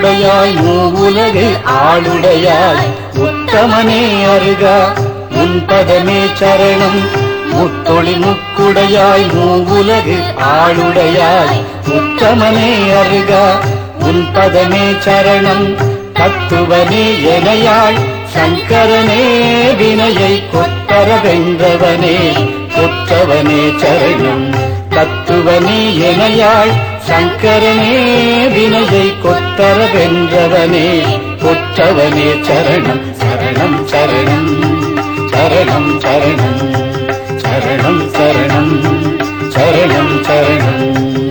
முக்குடையாய் மூவுலகு ஆளுடையாய் உத்தமனே அருகா முன்பதமே சரணம் முத்தொழி முக்குடையாய் மூவுலகு ஆளுடையாய் உத்தமனே அருகா உன்பதமே சரணம் தத்துவனே எனையாய் சங்கரனே வினையை கொத்தர வென்றவனே கொற்றவனே சரணம் தத்துவனே எனையாய் சங்கரனே வினையை கொத்தர வென்றவனே கொற்றவனே சரணம் சரணம் சரணம் சரணம் சரணம் சரணம் சரணம் சரணம் சரணம்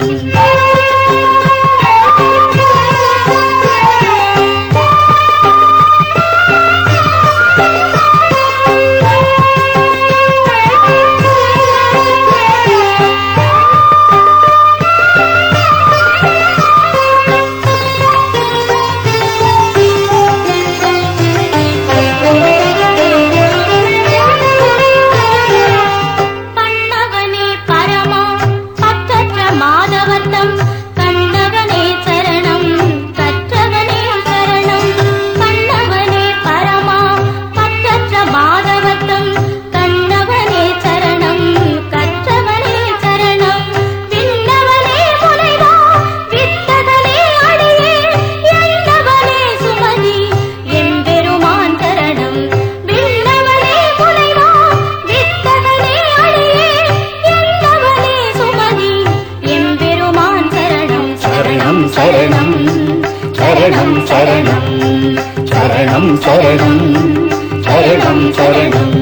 பண்ணவனே பரமா பற்றற்ற மாதவத்தம் கண்ணவனே சரணம் கற்றவனே சரணம் பண்ணவனே பரமா பற்றற்ற மாதவத்தம் கண்ணவனே சரணம் கற்றவனே சரணம் விண்ணவனே முனைவா வித்தகனே அடியே என்னவனே சுமதி எம்பெருமான் சரணம் விண்ணவனே முனைவா வித்தகனே அடியே என்னவனே சுமதி எம்பெருமான் சரணம் சரணம் சரணம் சரணம் சரணம் சரணம் சரணம் சரணம் சரணம்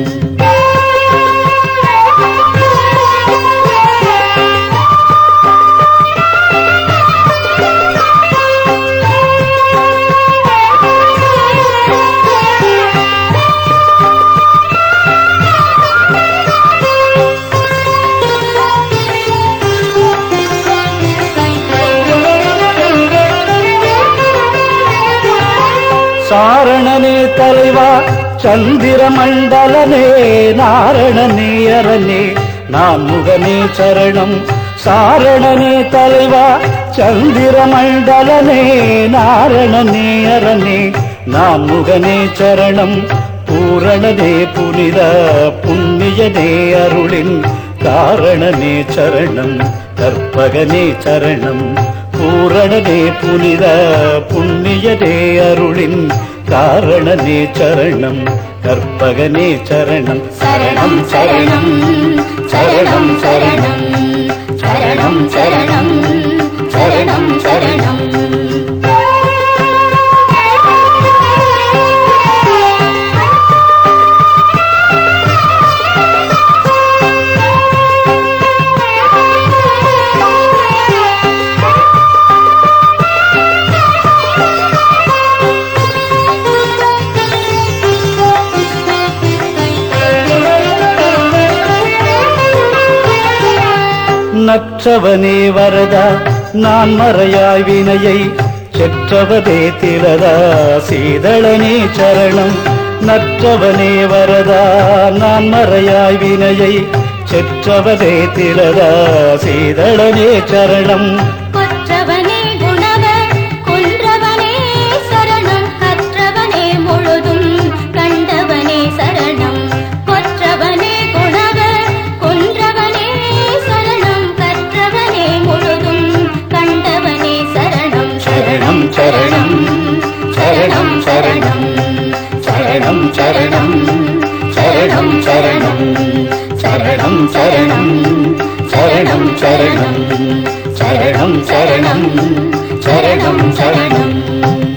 சாரணனே தலைவா சந்திர மண்டலனே நாரணனே அரணே நான் முகனே சரணம் சாரணனே தலைவா சந்திர மண்டலனே நாரணனே அரணே நான் முகனே சரணம் பூரணனே புனித புண்ணியனே அருளின் காரணனே சரணம் கற்பகனே சரணம் பூரணனே புனித புண்ணியனே அருளின் காரணனே சரணம் கற்பகனே சரணம் சரணம் சரணம் சரணம் சரணம் சரணம் சரணம் சரணம் சரணம் நற்றவனே வரதா நான் மறையாய் வினையை செற்றவதே திலதா சீதளனே சரணம் நற்றவனே வரதா நான் மறையாய் வினையை செற்றவதே திலதா சீதளனே சரணம் கொற்றவனே குணவ கொன்றவனே சரணம் கற்றவனே முழுதும் கண்டவனே சரணம் கொற்றவனே குணவ கொன்றவனே சரணம் கற்றவனே முழுதும் கண்டவனே சரணம் சரணம் சரணம் சரணம் சரணம் சரணம் சரணம் சரணம் சரணம் சரணம் சரணம் சரணம் சரணம் சரணம் சரணம் சரணம் சரணம்